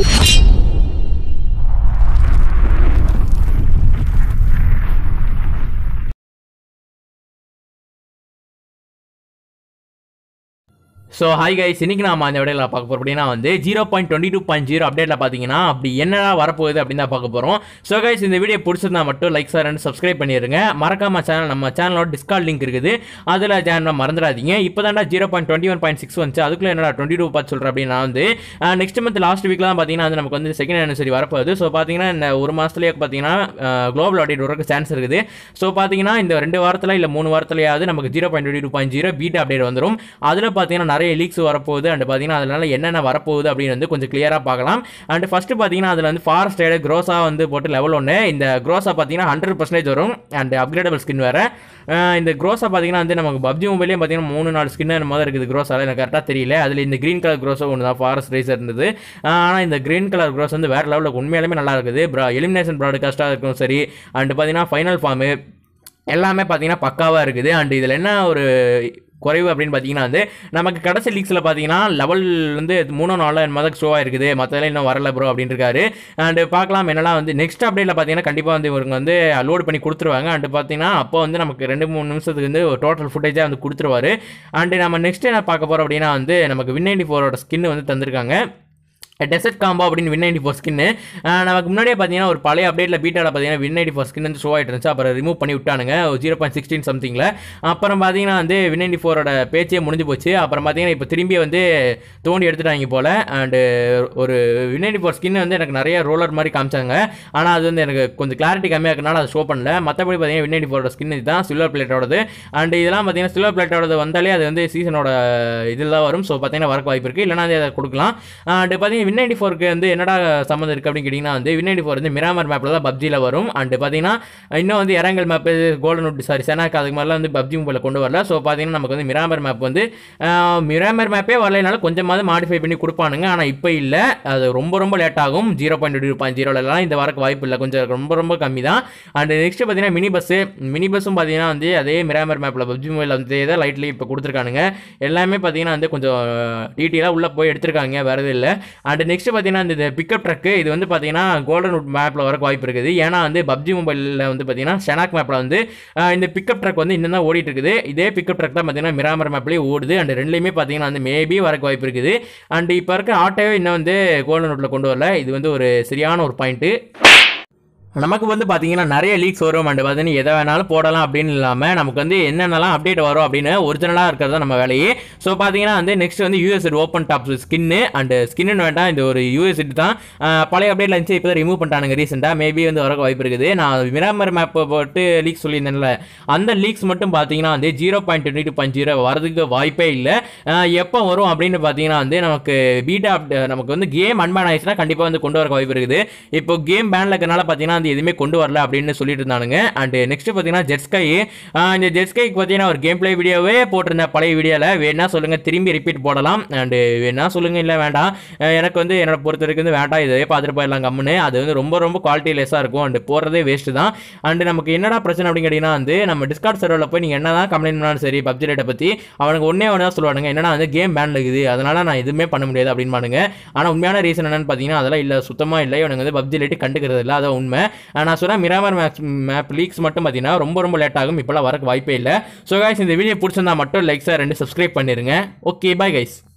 so hi guys இன்னைக்கு நாம அந்த விடையில பார்க்க போகிறோம் அப்படின்னா வந்து zero point twenty two point zero அப்டேட்டில் பார்த்தீங்கன்னா அப்படி என்னடா வரப்போகுது அப்படின்னு தான் பார்க்க போகிறோம் ஸோ கைஸ் இந்த வீடியோ பிடிச்சிருந்தா மட்டும் லைக் சார் சப்ஸ்கிரைப் பண்ணிடுங்க மறக்காம சேனல் நம்ம சேனலோட டிஸ்கார்ட் லிங்க் இருக்குது அதில் சேனல் மறந்துடாதீங்க இப்போ தான்டா zero point twenty one point six வந்துச்சு அதுக்குள்ள என்னடா டுவெண்ட்டி டூ பார்த்து சொல்கிறேன் அப்படின்னா வந்து நெக்ஸ்ட் மந்த் லாஸ்ட் வீக்கில் தான் பார்த்தீங்கன்னா வந்து நமக்கு வந்து செகண்ட் ஆனிவர்சரி வரப்போகுது ஸோ பார்த்தீங்கன்னா இந்த ஒரு மாதத்துலேயே பார்த்தீங்கன்னா குளோபல் அப்டேட் வரக்கு சான்ஸ் இருக்குது ஸோ பார்த்தீங்கன்னா இந்த ரெண்டு வாரத்தில் இல்லை மூணு வாரத்துலையாவது நமக்கு zero point twenty two point zero beta update வந்துடும் அதில் பார்த்தீங்கன்னா நிறைய லீக்ஸ் வரப்போகுது அண்ட் பார்த்தீங்கன்னா அதனால என்னென்ன வரப்போகுது அப்படின்னு வந்து கொஞ்சம் கிளியராக பார்க்கலாம் அண்ட் ஃபஸ்ட்டு பார்த்தீங்கன்னா அதில் வந்து ஃபாரஸ்ட் ரைடு க்ரோஸா வந்து போட்டு லெவல் ஒன்று இந்த க்ரோஸா பார்த்தீங்கன்னா ஹண்ட்ரட் பர்சன்டேஜ் வரும் அண்ட் அப்கிரேடபிள் ஸ்கின் வேறு இந்த க்ரோஸா பார்த்தீங்கன்னா வந்து நமக்கு பப்ஜி மொபைலையும் பார்த்தீங்கன்னா மூணு நாலு ஸ்கின் மாதிரி இருக்குது க்ரோஸால எனக்கு கரெக்டாக தெரியல அதில் இந்த க்ரீன் கலர் க்ரோஸோ ஒன்று தான் ஃபாரஸ்ட் ரைஸர் இருந்தது ஆனால் இந்த க்ரீன் கலர் க்ரோஸ் வந்து வேறு லெவலில் உண்மையாலுமே நல்லா இருக்குது ப்ரா எலிமினேஷன் ப்ராட்காஸ்ட்டாக இருக்கும் சரி அண்ட் பார்த்தீங்கன்னா ஃபைனல் ஃபார்மு எல்லாமே பார்த்தீங்கன்னா பக்காவாக இருக்குது அண்ட் இதில் என்ன ஒரு குறைவு அப்படின்னு பார்த்தீங்கன்னா வந்து நமக்கு கடைசி லீக்ஸில் பார்த்தீங்கன்னா லெவல் வந்து மூணு நாளில் என்ன மாதிரி ஷோவாக இருக்குது மற்றதெல்லாம் இன்னும் வரல ப்ரோ அப்படின்னு இருக்காரு அண்ட் பார்க்கலாம் என்னெல்லாம் வந்து நெக்ஸ்ட் அப்டேட்டில் பார்த்தீங்கன்னா கண்டிப்பாக வந்து இவங்க வந்து லோட் பண்ணி கொடுத்துருவாங்க அண்ட் பார்த்தீங்கன்னா அப்போ வந்து நமக்கு ரெண்டு மூணு நிமிஷத்துக்கு வந்து டோட்டல் ஃபுட்டேஜாக வந்து கொடுத்துருவாரு அண்ட் நம்ம நெக்ஸ்ட் என்ன பார்க்க போகிறோம் அப்படின்னா வந்து நமக்கு வின் நைன்டி ஃபோரோட ஸ்கின் வந்து தந்திருக்காங்க டெசர்ட் காம்போ அப்படின்னு வின் நைன்டி ஃபோர் ஸ்கின்னு நமக்கு முன்னாடியே பார்த்தீங்கன்னா ஒரு பழைய அப்டேட்டில் பீட்டாவில் பார்த்தீங்கன்னா வின் நைன்டி ஃபோர் ஸ்கின் வந்து ஷோ ஆகிட்டு இருந்துச்சு அப்புறம் ரிமூவ் பண்ணி விட்டானுங்க ஜீரோ பாயிண்ட் சிக்ஸ்டீன் சம்திங்கில் அப்புறம் பார்த்தீங்கன்னா வந்து வின் நைன்டி ஃபோரோட பேச்சே முடிஞ்சு போச்சு அப்புறம் பார்த்தீங்கன்னா இப்போ திரும்பி வந்து தோண்டி எடுத்துட்டாங்க போல் அண்டு ஒரு வின் நைன்டி ஃபோர் ஸ்கின் வந்து எனக்கு நிறைய ரோலர் மாதிரி காமிச்சாங்க ஆனால் அது வந்து எனக்கு கொஞ்சம் கிளாரிட்டி கம்மியாக இருக்கனால அதை ஷோ பண்ணல மற்றபடி பார்த்தீங்கன்னா வின் நைன்டி ஃபோரோட ஸ்கின் இதுதான் சில்வர் பிளேட்டோடது அண்ட் இதெல்லாம் பார்த்தீங்கன்னா சில்வர் பிளேட்டோடது வந்தாலே அது வந்து சீசனோட இதில் தான் வரும் ஸோ பார்த்தீங்கன்னா வரக்கு வாய்ப்பு இருக்குது இல்லைனா அதை கொடுக்கலாம் அண்ட் பார்த்தீங்கன்னா வின் நைன்டி ஃபோருக்கு வந்து என்னடா சம்மந்தம் இருக்குது அப்படின்னு கேட்டிங்கன்னா வந்து வின் நைன்டி ஃபோர் வந்து மிராமர் மேப்பில் தான் பப்ஜியில் வரும் அண்ட் பார்த்தீங்கன்னா இன்னும் வந்து இறங்கல் map golden wood sorry Sanhok அதுக்கு மாதிரிலாம் வந்து பப்ஜி மொபைலில் கொண்டு வரல ஸோ பார்த்தீங்கன்னா நமக்கு வந்து மிராமர் மேப் வந்து மிராமர் மேப்பே வரலைனால கொஞ்சமாவது மாடிஃபை பண்ணி கொடுப்பானுங்க ஆனால் இப்போ இல்லை அது ரொம்ப ரொம்ப லேட் ஆகும் ஜீரோ பாயிண்ட் டூ பாயிண்ட் ஜீரோலலாம் இந்த வரக்கு வாய்ப்பு இல்லை கொஞ்சம் ரொம்ப ரொம்ப கம்மி தான் அண்ட் நெக்ஸ்ட் பார்த்தீங்கன்னா மினி பஸ்ஸு மினி பஸ்ஸும் பார்த்தீங்கன்னா வந்து அதே மிராமர் மேப்பில் பப்ஜி மொபைலில் வந்து தான் லைட்லேயும் இப்போ கொடுத்துருக்கானுங்க எல்லாமே பார்த்தீங்கன்னா வந்து கொஞ்சம் டீட்டெயிலாக உள்ளே போய் எடுத்திருக்காங்க வேறு எதுவும் இல்லை அண்ட் நெக்ஸ்ட் பார்த்தீங்கன்னா இந்த பிக்கப் ட்ரக்கு இது வந்து பார்த்தீங்கன்னா கோல்டன் உட் மேப்பில் வரக்கு வாய்ப்பு இருக்குது ஏன்னா வந்து பப்ஜி மொபைலில் வந்து பார்த்தீங்கன்னா ஷெனாக் மேப்பில் வந்து இந்த பிக்கப் ட்ரக் வந்து இன்னும் தான் ஓடிட்டு இருக்குது இதே பிக்கப் ட்ரக் தான் பார்த்தீங்கன்னா மிராமர் மேப்லேயே ஓடுது அண்ட் ரெண்டுலேயுமே பார்த்தீங்கன்னா வந்து மேபி வரக்கு வாய்ப்பு இருக்குது அண்ட் இப்போ இருக்க ஆட்டோவே இன்னும் வந்து கோல்டன் உட்டில் கொண்டு வரல இது வந்து ஒரு சரியான ஒரு பாயிண்ட்டு நமக்கு வந்து பார்த்தீங்கன்னா நிறைய லீக்ஸ் வரும் அண்ட் பார்த்தீங்கன்னா எதை வேணாலும் போடலாம் அப்படின்னு இல்லாமல் நமக்கு வந்து என்னென்னலாம் அப்டேட் வரும் அப்படின்னு ஒரிஜினலாக இருக்கிறது தான் நம்ம வேலையே ஸோ பார்த்தீங்கன்னா வந்து நெக்ஸ்ட் வந்து யூஎஸ்எட் ஓப்பன் டாப் ஸ்கின்னு அண்ட் ஸ்கின்னு வேண்டாம் இந்த ஒரு யூஎஸ்எட் தான் பழைய அப்டேட்டில் இருந்துச்சு இப்போ தான் ரிமூவ் பண்ணிட்டானுங்க ரீசெண்டாக மேபி வந்து வர வாய்ப்பு இருக்குது நான் மிராமர் மேப்பை போட்டு லீக்ஸ் சொல்லியிருந்தேன்ல அந்த லீக்ஸ் மட்டும் பார்த்தீங்கன்னா வந்து zero point twenty two point zero வரதுக்கு வாய்ப்பே இல்லை எப்போ வரும் அப்படின்னு பார்த்தீங்கன்னா வந்து நமக்கு பீட்டா நமக்கு வந்து கேம் அன்பேன் ஆயிடுச்சுன்னா கண்டிப்பாக வந்து கொண்டு வர வாய்ப்பு இருக்குது இப்போ கேம் பேனில் இருக்கனால பார்த்தீங்கன்னா வந்து எதுவுமே கொண்டு வரல அப்படின்னு சொல்லிட்டு இருந்தானுங்க அண்ட் நெக்ஸ்ட் பார்த்தீங்கன்னா ஜெட்ஸ்கை இந்த ஜெட்ஸ்கைக்கு பார்த்தீங்கன்னா ஒரு கேம் பிளே வீடியோவே போட்டிருந்தேன் பழைய வீடியோவில் வேணா சொல்லுங்க திரும்பி ரிப்பீட் போடலாம் அண்ட் வேணா சொல்லுங்க இல்லை வேண்டாம் எனக்கு வந்து என்னோட பொறுத்த வரைக்கும் வந்து வேண்டாம் இதே பார்த்துட்டு போயிடலாம் கம்முன்னு அது வந்து ரொம்ப ரொம்ப குவாலிட்டி லெஸ்ஸாக இருக்கும் அண்ட் போடுறதே வேஸ்ட்டு தான் அண்ட் நமக்கு என்னடா பிரச்சனை அப்படின்னு கேட்டிங்கன்னா வந்து நம்ம டிஸ்கார்ட் சர்வரில் போய் நீங்கள் என்ன தான் கம்ப்ளைண்ட் பண்ணாலும் சரி பப்ஜி ரேட்டை பற்றி அவனுக்கு ஒன்றே ஒன்று தான் சொல்லுவானுங்க என்னன்னா வந்து கேம் பேன் இருக்குது அதனால் நான் எதுவுமே பண்ண முடியாது அப்படின்னு ஆனால் உண்மையான ரீசன் என்னன்னு பார்த்தீங்கன்னா அதெல்லாம் இல்லை சுத்தமாக இல்லை இவனுக்கு வந்து பப்ஜி ரேட்டு கண்டுக்கிறது இல்லை அதான் உண்மை நான் சொன்ன மிராமர் மேப் மேப் லீக்ஸ் மட்டும் பார்த்தீங்கன்னா ரொம்ப ரொம்ப லேட் ஆகும் இப்போலாம் வரக்கு வாய்ப்பே இல்லை ஸோ கைஸ் இந்த வீடியோ பிடிச்சிருந்தா மட்டும் லைக்ஸாக ரெண்டு சப்ஸ்கிரைப் பண்ணிடுங்க ஓகே பாய் கைஸ்